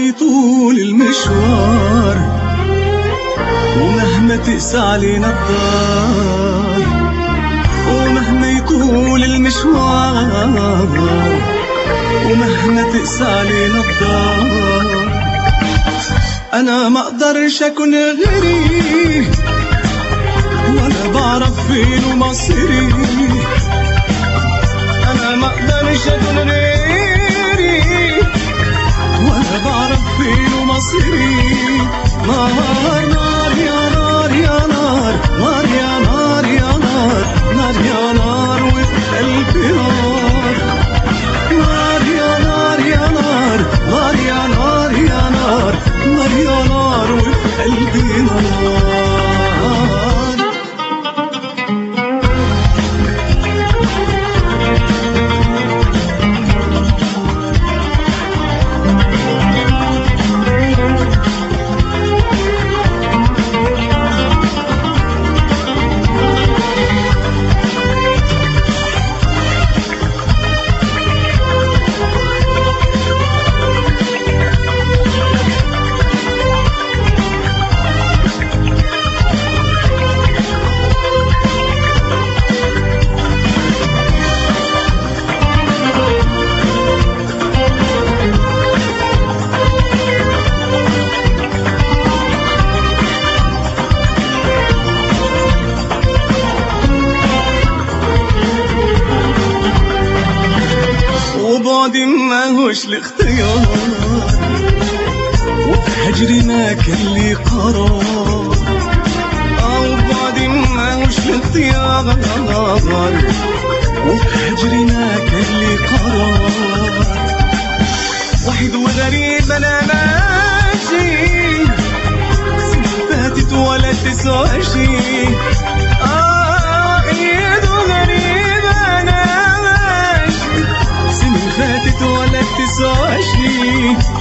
يطول المشوار ومهما تقسى علينا الدار ومهما يطول المشوار ومهما تقسى علينا الدار انا ما اقدرش اكون غيري ولا بعرف فين مصيري انا ما اقدرش اكون غيري ولا بعرف فين مصيري نار نار يا نار يا نار نار يا نار يا نار نار يا نار وفي قلبي نار نار يا نار يا نار نار يا نار يا نار نار يا نار وفي قلبي نار وبعدي ما هوش الاختيار وهجري ما كان لي قرار آه وبعدي ما هوش الاختيار وهجري ما كان لي قرار وحيد وغريب انا ماشي سنين فاتت ولا تسوى شي آه ايد وغريب انا ماشي سنين فاتت ولا تسوى شي